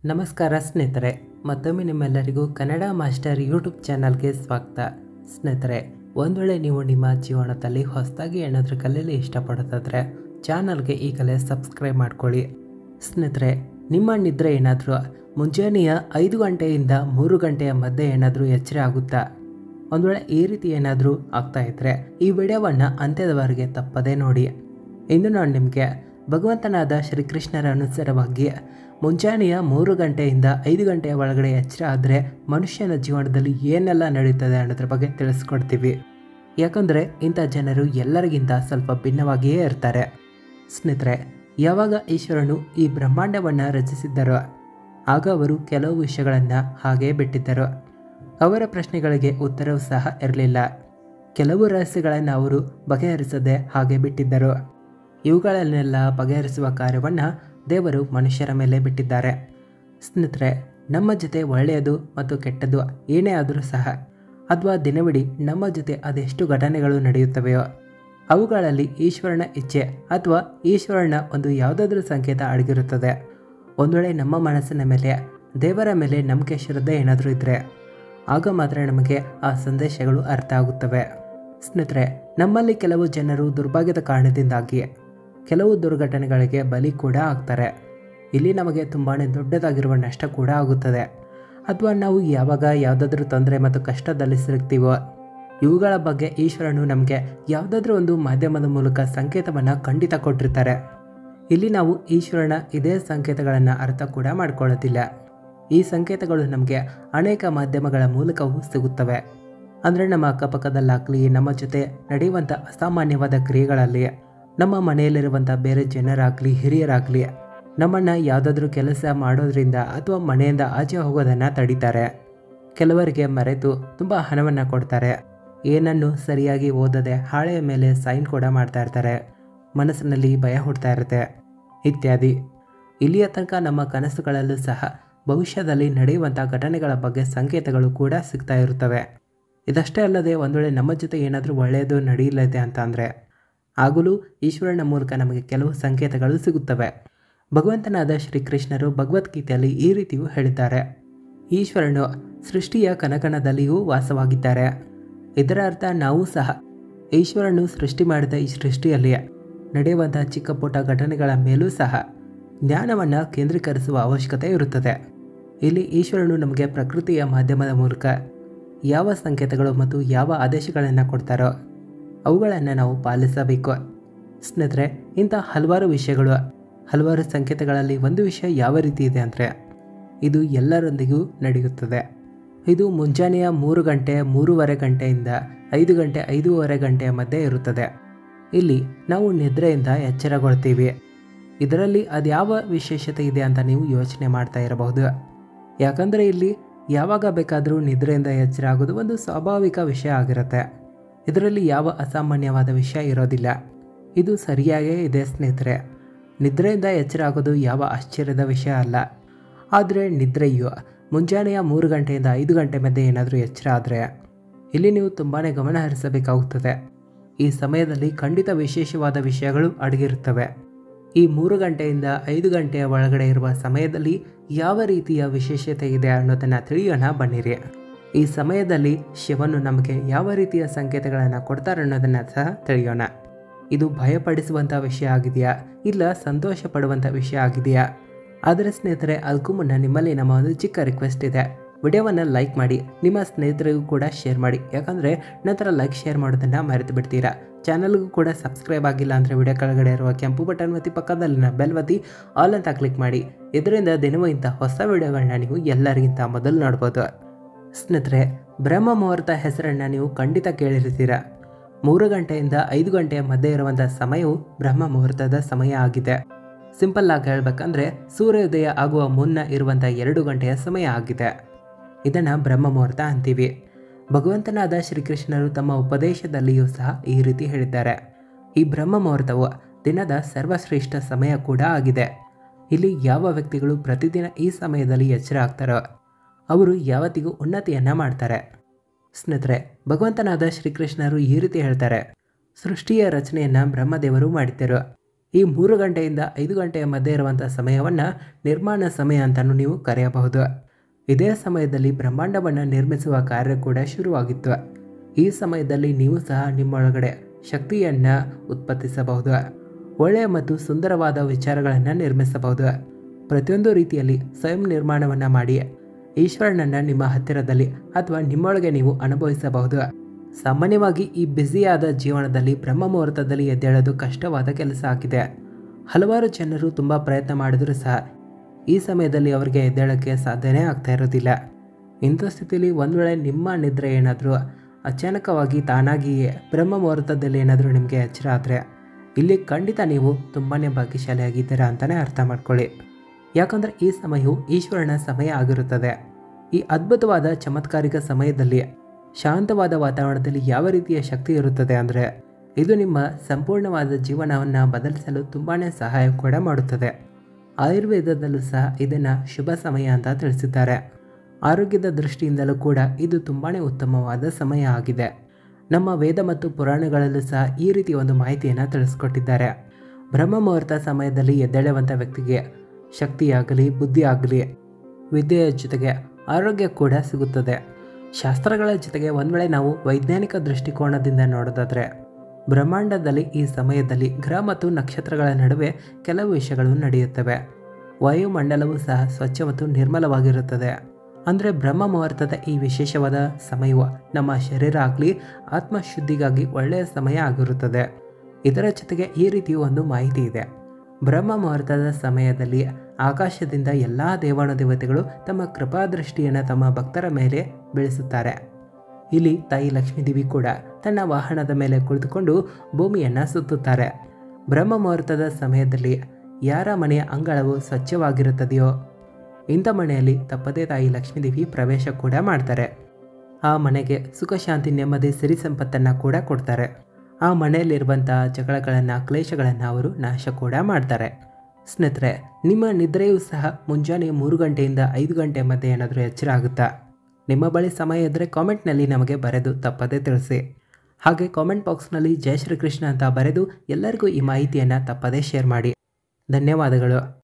ನಮಸ್ಕಾರ ಸ್ನೇಹಿತರೆ ಮತ್ತೊಮ್ಮೆ ನಿಮ್ಮೆಲ್ಲರಿಗೂ ಕನ್ನಡ ಮಾಸ್ಟರ್ ಯೂಟ್ಯೂಬ್ ಚಾನಲ್ಗೆ ಸ್ವಾಗತ ಸ್ನೇಹಿತರೆ ಒಂದು ವೇಳೆ ನೀವು ನಿಮ್ಮ ಜೀವನದಲ್ಲಿ ಹೊಸದಾಗಿ ಏನಾದರೂ ಕಲಿಯಲು ಇಷ್ಟಪಡೋದಾದರೆ ಚಾನಲ್ಗೆ ಈಗಲೇ ಸಬ್ಸ್ಕ್ರೈಬ್ ಮಾಡ್ಕೊಳ್ಳಿ ಸ್ನೇಹಿತರೆ ನಿಮ್ಮ ನಿದ್ರೆ ಏನಾದರೂ ಮುಂಜಾನೆಯ ಐದು ಗಂಟೆಯಿಂದ ಮೂರು ಗಂಟೆಯ ಮಧ್ಯೆ ಏನಾದರೂ ಎಚ್ಚರ ಆಗುತ್ತಾ ಒಂದು ವೇಳೆ ಈ ರೀತಿ ಏನಾದರೂ ಆಗ್ತಾ ಇದ್ದರೆ ಈ ವಿಡಿಯೋವನ್ನು ಅಂತ್ಯದವರೆಗೆ ತಪ್ಪದೇ ನೋಡಿ ಇಂದು ನಾನು ನಿಮಗೆ ಭಗವಂತನಾದ ಶ್ರೀಕೃಷ್ಣರ ಅನುಸಾರವಾಗಿ ಮುಂಜಾನೆಯ ಮೂರು ಗಂಟೆಯಿಂದ ಐದು ಗಂಟೆಯ ಒಳಗಡೆ ಎಚ್ಚರ ಆದರೆ ಮನುಷ್ಯನ ಜೀವನದಲ್ಲಿ ಏನೆಲ್ಲ ನಡೀತದೆ ಅನ್ನೋದ್ರ ಬಗ್ಗೆ ತಿಳಿಸ್ಕೊಡ್ತೀವಿ ಯಾಕಂದರೆ ಇಂಥ ಜನರು ಎಲ್ಲರಿಗಿಂತ ಸ್ವಲ್ಪ ಭಿನ್ನವಾಗಿಯೇ ಇರ್ತಾರೆ ಸ್ನೇಹಿತರೆ ಯಾವಾಗ ಈಶ್ವರನು ಈ ಬ್ರಹ್ಮಾಂಡವನ್ನು ರಚಿಸಿದ್ದರೋ ಆಗ ಅವರು ಕೆಲವು ವಿಷಯಗಳನ್ನು ಹಾಗೇ ಬಿಟ್ಟಿದ್ದರು ಅವರ ಪ್ರಶ್ನೆಗಳಿಗೆ ಉತ್ತರವೂ ಸಹ ಇರಲಿಲ್ಲ ಕೆಲವು ರಹಸ್ಯಗಳನ್ನು ಅವರು ಬಗೆಹರಿಸದೆ ಹಾಗೆ ಬಿಟ್ಟಿದ್ದರು ಇವುಗಳನ್ನೆಲ್ಲ ಬಗೆಹರಿಸುವ ಕಾರ್ಯವನ್ನು ದೇವರು ಮನುಷ್ಯರ ಮೇಲೆ ಬಿಟ್ಟಿದ್ದಾರೆ ಸ್ನೇಹಿತರೆ ನಮ್ಮ ಜೊತೆ ಒಳ್ಳೆಯದು ಮತ್ತು ಕೆಟ್ಟದ್ದು ಏನೇ ಆದರೂ ಸಹ ಅಥವಾ ದಿನವಿಡೀ ನಮ್ಮ ಜೊತೆ ಅದೆಷ್ಟು ಘಟನೆಗಳು ನಡೆಯುತ್ತವೆಯೋ ಅವುಗಳಲ್ಲಿ ಈಶ್ವರನ ಇಚ್ಛೆ ಅಥವಾ ಈಶ್ವರನ ಒಂದು ಯಾವುದಾದ್ರೂ ಸಂಕೇತ ಅಡಗಿರುತ್ತದೆ ಒಂದು ವೇಳೆ ನಮ್ಮ ಮನಸ್ಸಿನ ಮೇಲೆ ದೇವರ ಮೇಲೆ ನಂಬಿಕೆ ಶ್ರದ್ಧೆ ಏನಾದರೂ ಇದ್ದರೆ ಆಗ ಮಾತ್ರ ನಮಗೆ ಆ ಸಂದೇಶಗಳು ಅರ್ಥ ಆಗುತ್ತವೆ ಸ್ನೇಹಿತರೆ ನಮ್ಮಲ್ಲಿ ಕೆಲವು ಜನರು ದುರ್ಭಾಗ್ಯದ ಕಾರಣದಿಂದಾಗಿ ಕೆಲವು ದುರ್ಘಟನೆಗಳಿಗೆ ಬಲಿ ಕೂಡ ಆಗ್ತಾರೆ ಇಲ್ಲಿ ನಮಗೆ ತುಂಬಾ ದೊಡ್ಡದಾಗಿರುವ ನಷ್ಟ ಕೂಡ ಆಗುತ್ತದೆ ಅಥವಾ ನಾವು ಯಾವಾಗ ಯಾವುದಾದ್ರೂ ತೊಂದರೆ ಮತ್ತು ಕಷ್ಟದಲ್ಲಿ ಸಿಗ್ತೀವೋ ಇವುಗಳ ಬಗ್ಗೆ ಈಶ್ವರನು ನಮಗೆ ಯಾವುದಾದ್ರೂ ಒಂದು ಮಾಧ್ಯಮದ ಮೂಲಕ ಸಂಕೇತವನ್ನು ಖಂಡಿತ ಕೊಟ್ಟಿರ್ತಾರೆ ಇಲ್ಲಿ ನಾವು ಈಶ್ವರನ ಇದೇ ಸಂಕೇತಗಳನ್ನು ಅರ್ಥ ಕೂಡ ಮಾಡ್ಕೊಳ್ಳೋದಿಲ್ಲ ಈ ಸಂಕೇತಗಳು ನಮಗೆ ಅನೇಕ ಮಾಧ್ಯಮಗಳ ಮೂಲಕವೂ ಸಿಗುತ್ತವೆ ಅಂದರೆ ನಮ್ಮ ಅಕ್ಕಪಕ್ಕದಲ್ಲಾಗಲಿ ನಮ್ಮ ಜೊತೆ ನಡೆಯುವಂಥ ಅಸಾಮಾನ್ಯವಾದ ಕ್ರಿಯೆಗಳಲ್ಲಿ ನಮ್ಮ ಮನೆಯಲ್ಲಿರುವಂಥ ಬೇರೆ ಜನರಾಗಲಿ ಹಿರಿಯರಾಗಲಿ ನಮ್ಮನ್ನು ಯಾವುದಾದ್ರೂ ಕೆಲಸ ಮಾಡೋದ್ರಿಂದ ಅಥವಾ ಮನೆಯಿಂದ ಆಚೆ ಹೋಗೋದನ್ನು ತಡೀತಾರೆ ಕೆಲವರಿಗೆ ಮರೆತು ತುಂಬ ಹಣವನ್ನು ಕೊಡ್ತಾರೆ ಏನನ್ನು ಸರಿಯಾಗಿ ಓದದೆ ಹಾಳೆಯ ಮೇಲೆ ಸೈನ್ ಕೂಡ ಮಾಡ್ತಾ ಇರ್ತಾರೆ ಮನಸ್ಸಿನಲ್ಲಿ ಭಯ ಹುಡ್ತಾ ಇರುತ್ತೆ ಇತ್ಯಾದಿ ಇಲ್ಲಿಯ ತನಕ ನಮ್ಮ ಕನಸುಗಳಲ್ಲೂ ಸಹ ಭವಿಷ್ಯದಲ್ಲಿ ನಡೆಯುವಂಥ ಘಟನೆಗಳ ಬಗ್ಗೆ ಸಂಕೇತಗಳು ಕೂಡ ಸಿಗ್ತಾ ಇರುತ್ತವೆ ಇದಷ್ಟೇ ಅಲ್ಲದೆ ಒಂದು ವೇಳೆ ನಮ್ಮ ಜೊತೆ ಏನಾದರೂ ಒಳ್ಳೆಯದು ನಡೆಯಲಿದೆ ಅಂತ ಅಂದರೆ ಆಗಲೂ ಈಶ್ವರನ ಮೂಲಕ ನಮಗೆ ಕೆಲವು ಸಂಕೇತಗಳು ಸಿಗುತ್ತವೆ ಭಗವಂತನಾದ ಶ್ರೀಕೃಷ್ಣರು ಭಗವದ್ಗೀತೆಯಲ್ಲಿ ಈ ರೀತಿಯೂ ಹೇಳಿದ್ದಾರೆ ಈಶ್ವರನು ಸೃಷ್ಟಿಯ ಕನಕನದಲ್ಲಿಯೂ ವಾಸವಾಗಿದ್ದಾರೆ ಇದರ ಅರ್ಥ ನಾವು ಸಹ ಈಶ್ವರನು ಸೃಷ್ಟಿ ಮಾಡಿದ ಈ ಸೃಷ್ಟಿಯಲ್ಲಿ ನಡೆಯುವಂಥ ಚಿಕ್ಕ ಪುಟ್ಟ ಘಟನೆಗಳ ಮೇಲೂ ಸಹ ಜ್ಞಾನವನ್ನು ಕೇಂದ್ರೀಕರಿಸುವ ಅವಶ್ಯಕತೆ ಇರುತ್ತದೆ ಇಲ್ಲಿ ಈಶ್ವರನು ನಮಗೆ ಪ್ರಕೃತಿಯ ಮಾಧ್ಯಮದ ಮೂಲಕ ಯಾವ ಸಂಕೇತಗಳು ಮತ್ತು ಯಾವ ಆದೇಶಗಳನ್ನು ಕೊಡ್ತಾರೋ ಅವುಗಳನ್ನು ನಾವು ಪಾಲಿಸಬೇಕು ಸ್ನೇಹಿತರೆ ಇಂಥ ಹಲವಾರು ವಿಷಯಗಳು ಹಲವಾರು ಸಂಕೇತಗಳಲ್ಲಿ ಒಂದು ವಿಷಯ ಯಾವ ರೀತಿ ಇದೆ ಅಂದರೆ ಇದು ಎಲ್ಲರೊಂದಿಗೂ ನಡೆಯುತ್ತದೆ ಇದು ಮುಂಜಾನೆಯ ಮೂರು ಗಂಟೆ ಮೂರುವರೆ ಗಂಟೆಯಿಂದ ಐದು ಗಂಟೆ ಐದೂವರೆ ಗಂಟೆಯ ಮಧ್ಯೆ ಇರುತ್ತದೆ ಇಲ್ಲಿ ನಾವು ನಿದ್ರೆಯಿಂದ ಎಚ್ಚರಗೊಳ್ತೀವಿ ಇದರಲ್ಲಿ ಅದ್ಯಾವ ವಿಶೇಷತೆ ಇದೆ ಅಂತ ನೀವು ಯೋಚನೆ ಮಾಡ್ತಾ ಇರಬಹುದು ಯಾಕಂದರೆ ಇಲ್ಲಿ ಯಾವಾಗ ಬೇಕಾದರೂ ನಿದ್ರೆಯಿಂದ ಎಚ್ಚರ ಆಗೋದು ಒಂದು ಸ್ವಾಭಾವಿಕ ವಿಷಯ ಆಗಿರುತ್ತೆ ಇದರಲ್ಲಿ ಯಾವ ಅಸಾಮಾನ್ಯವಾದ ವಿಷಯ ಇರೋದಿಲ್ಲ ಇದು ಸರಿಯಾಗೇ ಇದೆ ಸ್ನೇಹಿತರೆ ನಿದ್ರೆಯಿಂದ ಎಚ್ಚರ ಆಗೋದು ಯಾವ ಆಶ್ಚರ್ಯದ ವಿಷಯ ಅಲ್ಲ ಆದರೆ ನಿದ್ರೆಯು ಮುಂಜಾನೆಯ ಮೂರು ಗಂಟೆಯಿಂದ ಐದು ಗಂಟೆ ಮಧ್ಯೆ ಏನಾದರೂ ಎಚ್ಚರ ಆದರೆ ಇಲ್ಲಿ ನೀವು ತುಂಬಾ ಗಮನ ಹರಿಸಬೇಕಾಗುತ್ತದೆ ಈ ಸಮಯದಲ್ಲಿ ಖಂಡಿತ ವಿಶೇಷವಾದ ವಿಷಯಗಳು ಅಡಗಿರುತ್ತವೆ ಈ ಮೂರು ಗಂಟೆಯಿಂದ ಐದು ಗಂಟೆಯ ಒಳಗಡೆ ಇರುವ ಸಮಯದಲ್ಲಿ ಯಾವ ರೀತಿಯ ವಿಶೇಷತೆ ಇದೆ ಅನ್ನೋದನ್ನು ತಿಳಿಯೋಣ ಬನ್ನಿರಿ ಈ ಸಮಯದಲ್ಲಿ ಶಿವನು ನಮಗೆ ಯಾವ ರೀತಿಯ ಸಂಕೇತಗಳನ್ನು ಕೊಡ್ತಾರೆ ಅನ್ನೋದನ್ನು ಸಹ ತಿಳಿಯೋಣ ಇದು ಭಯಪಡಿಸುವಂಥ ವಿಷಯ ಆಗಿದೆಯಾ ಇಲ್ಲ ಸಂತೋಷ ಪಡುವಂಥ ವಿಷಯ ಆಗಿದೆಯಾ ಆದರೆ ಸ್ನೇಹಿತರೆ ಅದಕ್ಕೂ ಮುನ್ನ ನಿಮ್ಮಲ್ಲಿ ನಮ್ಮ ಒಂದು ಚಿಕ್ಕ ರಿಕ್ವೆಸ್ಟ್ ಇದೆ ವಿಡಿಯೋವನ್ನು ಲೈಕ್ ಮಾಡಿ ನಿಮ್ಮ ಸ್ನೇಹಿತರಿಗೂ ಕೂಡ ಶೇರ್ ಮಾಡಿ ಯಾಕಂದರೆ ನಂತರ ಲೈಕ್ ಶೇರ್ ಮಾಡೋದನ್ನು ಮರೆತು ಬಿಡ್ತೀರಾ ಚಾನಲ್ಗೂ ಕೂಡ ಸಬ್ಸ್ಕ್ರೈಬ್ ಆಗಿಲ್ಲ ಅಂದರೆ ವಿಡಿಯೋ ಕೆಳಗಡೆ ಇರುವ ಕೆಂಪು ಬಟನ್ ಒತ್ತಿ ಪಕ್ಕದಲ್ಲಿನ ಬೆಲ್ ಒತ್ತಿ ಆಲ್ ಅಂತ ಕ್ಲಿಕ್ ಮಾಡಿ ಇದರಿಂದ ದಿನವೂ ಇಂಥ ಹೊಸ ವಿಡಿಯೋಗಳನ್ನ ನೀವು ಎಲ್ಲರಿಗಿಂತ ಮೊದಲು ನೋಡ್ಬೋದು ಸ್ನೇಹಿತರೆ ಬ್ರಹ್ಮ ಮುಹೂರ್ತ ಹೆಸರನ್ನು ನೀವು ಖಂಡಿತ ಕೇಳಿರ್ತೀರ ಮೂರು ಗಂಟೆಯಿಂದ ಐದು ಗಂಟೆಯ ಮಧ್ಯೆ ಇರುವಂಥ ಸಮಯವು ಬ್ರಹ್ಮ ಮುಹೂರ್ತದ ಸಮಯ ಆಗಿದೆ ಸಿಂಪಲ್ ಆಗಿ ಹೇಳಬೇಕಂದ್ರೆ ಸೂರ್ಯೋದಯ ಆಗುವ ಮುನ್ನ ಇರುವಂಥ ಎರಡು ಗಂಟೆಯ ಸಮಯ ಆಗಿದೆ ಇದನ್ನು ಬ್ರಹ್ಮ ಮುಹೂರ್ತ ಅಂತೀವಿ ಭಗವಂತನಾದ ಶ್ರೀಕೃಷ್ಣರು ತಮ್ಮ ಉಪದೇಶದಲ್ಲಿಯೂ ಸಹ ಈ ರೀತಿ ಹೇಳಿದ್ದಾರೆ ಈ ಬ್ರಹ್ಮ ಮುಹೂರ್ತವು ದಿನದ ಸರ್ವಶ್ರೇಷ್ಠ ಸಮಯ ಕೂಡ ಆಗಿದೆ ಇಲ್ಲಿ ಯಾವ ವ್ಯಕ್ತಿಗಳು ಪ್ರತಿದಿನ ಈ ಸಮಯದಲ್ಲಿ ಎಚ್ಚರ ಆಗ್ತಾರೋ ಅವರು ಯಾವತ್ತಿಗೂ ಉನ್ನತಿಯನ್ನು ಮಾಡ್ತಾರೆ ಸ್ನೇಹಿತರೆ ಭಗವಂತನಾದ ಶ್ರೀಕೃಷ್ಣರು ಈ ರೀತಿ ಹೇಳ್ತಾರೆ ಸೃಷ್ಟಿಯ ರಚನೆಯನ್ನು ಬ್ರಹ್ಮದೇವರು ಮಾಡಿದ್ದರು ಈ ಮೂರು ಗಂಟೆಯಿಂದ ಐದು ಗಂಟೆಯ ಮಧ್ಯೆ ಇರುವಂಥ ಸಮಯವನ್ನು ನಿರ್ಮಾಣ ಸಮಯ ಅಂತಲೂ ನೀವು ಕರೆಯಬಹುದು ಇದೇ ಸಮಯದಲ್ಲಿ ಬ್ರಹ್ಮಾಂಡವನ್ನು ನಿರ್ಮಿಸುವ ಕಾರ್ಯ ಕೂಡ ಶುರುವಾಗಿತ್ತು ಈ ಸಮಯದಲ್ಲಿ ನೀವು ಸಹ ನಿಮ್ಮೊಳಗಡೆ ಶಕ್ತಿಯನ್ನು ಉತ್ಪತ್ತಿಸಬಹುದು ಒಳ್ಳೆಯ ಮತ್ತು ಸುಂದರವಾದ ವಿಚಾರಗಳನ್ನು ನಿರ್ಮಿಸಬಹುದು ಪ್ರತಿಯೊಂದು ರೀತಿಯಲ್ಲಿ ಸ್ವಯಂ ನಿರ್ಮಾಣವನ್ನು ಮಾಡಿ ಈಶ್ವರನನ್ನು ನಿಮ್ಮ ಹತ್ತಿರದಲ್ಲಿ ಅಥವಾ ನಿಮ್ಮೊಳಗೆ ನೀವು ಅನುಭವಿಸಬಹುದು ಸಾಮಾನ್ಯವಾಗಿ ಈ ಬ್ಯುಸಿಯಾದ ಜೀವನದಲ್ಲಿ ಬ್ರಹ್ಮ ಮುಹೂರ್ತದಲ್ಲಿ ಎದ್ದೇಳೋದು ಕಷ್ಟವಾದ ಕೆಲಸ ಆಗಿದೆ ಹಲವಾರು ಜನರು ತುಂಬ ಪ್ರಯತ್ನ ಮಾಡಿದರೂ ಸಹ ಈ ಸಮಯದಲ್ಲಿ ಅವರಿಗೆ ಎದ್ದೇಳೋಕ್ಕೆ ಸಾಧ್ಯನೇ ಆಗ್ತಾ ಇರೋದಿಲ್ಲ ಇಂಥ ಸ್ಥಿತಿಯಲ್ಲಿ ಒಂದು ವೇಳೆ ನಿಮ್ಮ ನಿದ್ರೆ ಏನಾದರೂ ಅಚಾನಕವಾಗಿ ತಾನಾಗಿಯೇ ಬ್ರಹ್ಮ ಮುಹೂರ್ತದಲ್ಲಿ ಏನಾದರೂ ನಿಮಗೆ ಎಚ್ಚರ ಆದರೆ ಇಲ್ಲಿ ಖಂಡಿತ ನೀವು ತುಂಬಾ ಭಾಗ್ಯಶಾಲಿಯಾಗಿದ್ದೀರಾ ಅಂತಲೇ ಅರ್ಥ ಮಾಡ್ಕೊಳ್ಳಿ ಯಾಕಂದರೆ ಈ ಸಮಯವು ಈಶ್ವರನ ಸಮಯ ಆಗಿರುತ್ತದೆ ಈ ಅದ್ಭುತವಾದ ಚಮತ್ಕಾರಿಕ ಸಮಯದಲ್ಲಿ ಶಾಂತವಾದ ವಾತಾವರಣದಲ್ಲಿ ಯಾವ ರೀತಿಯ ಶಕ್ತಿ ಇರುತ್ತದೆ ಅಂದರೆ ಇದು ನಿಮ್ಮ ಸಂಪೂರ್ಣವಾದ ಜೀವನವನ್ನು ಬದಲಿಸಲು ತುಂಬಾ ಸಹಾಯ ಕೂಡ ಮಾಡುತ್ತದೆ ಆಯುರ್ವೇದದಲ್ಲೂ ಸಹ ಇದನ್ನು ಶುಭ ಸಮಯ ಅಂತ ತಿಳಿಸಿದ್ದಾರೆ ಆರೋಗ್ಯದ ದೃಷ್ಟಿಯಿಂದಲೂ ಕೂಡ ಇದು ತುಂಬಾ ಉತ್ತಮವಾದ ಸಮಯ ಆಗಿದೆ ನಮ್ಮ ವೇದ ಮತ್ತು ಪುರಾಣಗಳಲ್ಲೂ ಸಹ ಈ ರೀತಿ ಒಂದು ಮಾಹಿತಿಯನ್ನು ತಿಳಿಸ್ಕೊಟ್ಟಿದ್ದಾರೆ ಬ್ರಹ್ಮ ಮುಹೂರ್ತ ಸಮಯದಲ್ಲಿ ಎದ್ದೇಳುವಂಥ ವ್ಯಕ್ತಿಗೆ ಶಕ್ತಿಯಾಗಲಿ ಬುದ್ಧಿ ಆಗಲಿ ವಿದ್ಯೆಯ ಜೊತೆಗೆ ಆರೋಗ್ಯ ಕೂಡ ಸಿಗುತ್ತದೆ ಶಾಸ್ತ್ರಗಳ ಜೊತೆಗೆ ಒಂದು ವೇಳೆ ನಾವು ವೈಜ್ಞಾನಿಕ ದೃಷ್ಟಿಕೋನದಿಂದ ನೋಡೋದಾದರೆ ಬ್ರಹ್ಮಾಂಡದಲ್ಲಿ ಈ ಸಮಯದಲ್ಲಿ ಗ್ರಹ ಮತ್ತು ನಕ್ಷತ್ರಗಳ ನಡುವೆ ಕೆಲವು ವಿಷಯಗಳು ನಡೆಯುತ್ತವೆ ವಾಯುಮಂಡಲವು ಸಹ ಸ್ವಚ್ಛ ಮತ್ತು ನಿರ್ಮಲವಾಗಿರುತ್ತದೆ ಅಂದರೆ ಬ್ರಹ್ಮ ಮುಹೂರ್ತದ ಈ ವಿಶೇಷವಾದ ಸಮಯವು ನಮ್ಮ ಶರೀರ ಆಗಲಿ ಆತ್ಮಶುದ್ಧಿಗಾಗಿ ಒಳ್ಳೆಯ ಸಮಯ ಆಗಿರುತ್ತದೆ ಇದರ ಜೊತೆಗೆ ಈ ರೀತಿಯ ಒಂದು ಮಾಹಿತಿ ಇದೆ ಬ್ರಹ್ಮ ಮುಹೂರ್ತದ ಸಮಯದಲ್ಲಿ ಆಕಾಶದಿಂದ ಎಲ್ಲ ದೇವಾನುದೇವತೆಗಳು ತಮ್ಮ ಕೃಪಾದೃಷ್ಟಿಯನ್ನು ತಮ್ಮ ಭಕ್ತರ ಮೇಲೆ ಬೀಳಿಸುತ್ತಾರೆ ಇಲ್ಲಿ ತಾಯಿ ಲಕ್ಷ್ಮೀದೇವಿ ಕೂಡ ತನ್ನ ವಾಹನದ ಮೇಲೆ ಕುಳಿತುಕೊಂಡು ಭೂಮಿಯನ್ನು ಸುತ್ತುತ್ತಾರೆ ಬ್ರಹ್ಮ ಮುಹೂರ್ತದ ಸಮಯದಲ್ಲಿ ಯಾರ ಮನೆಯ ಅಂಗಳವು ಸ್ವಚ್ಛವಾಗಿರುತ್ತದೆಯೋ ಇಂಥ ಮನೆಯಲ್ಲಿ ತಪ್ಪದೇ ತಾಯಿ ಲಕ್ಷ್ಮೀದೇವಿ ಪ್ರವೇಶ ಕೂಡ ಮಾಡ್ತಾರೆ ಆ ಮನೆಗೆ ಸುಖ ಶಾಂತಿ ನೆಮ್ಮದಿ ಸಿರಿ ಸಂಪತ್ತನ್ನು ಕೂಡ ಕೊಡ್ತಾರೆ ಆ ಮನೆಯಲ್ಲಿರುವಂಥ ಜಗಳಗಳನ್ನು ಕ್ಲೇಶಗಳನ್ನು ಅವರು ನಾಶ ಕೂಡ ಮಾಡ್ತಾರೆ ಸ್ನೇಹಿತರೆ ನಿಮ್ಮ ನಿದ್ರೆಯೂ ಸಹ ಮುಂಜಾನೆ ಮೂರು ಗಂಟೆಯಿಂದ ಐದು ಗಂಟೆ ಮಧ್ಯೆ ಏನಾದರೂ ಎಚ್ಚರ ಆಗುತ್ತಾ ನಿಮ್ಮ ಬಳಿ ಸಮಯ ಇದ್ದರೆ ಕಾಮೆಂಟ್ನಲ್ಲಿ ನಮಗೆ ಬರೆದು ತಪ್ಪದೇ ತಿಳಿಸಿ ಹಾಗೆ ಕಾಮೆಂಟ್ ಬಾಕ್ಸ್ನಲ್ಲಿ ಜಯ ಶ್ರೀಕೃಷ್ಣ ಅಂತ ಬರೆದು ಎಲ್ಲರಿಗೂ ಈ ಮಾಹಿತಿಯನ್ನು ತಪ್ಪದೇ ಶೇರ್ ಮಾಡಿ ಧನ್ಯವಾದಗಳು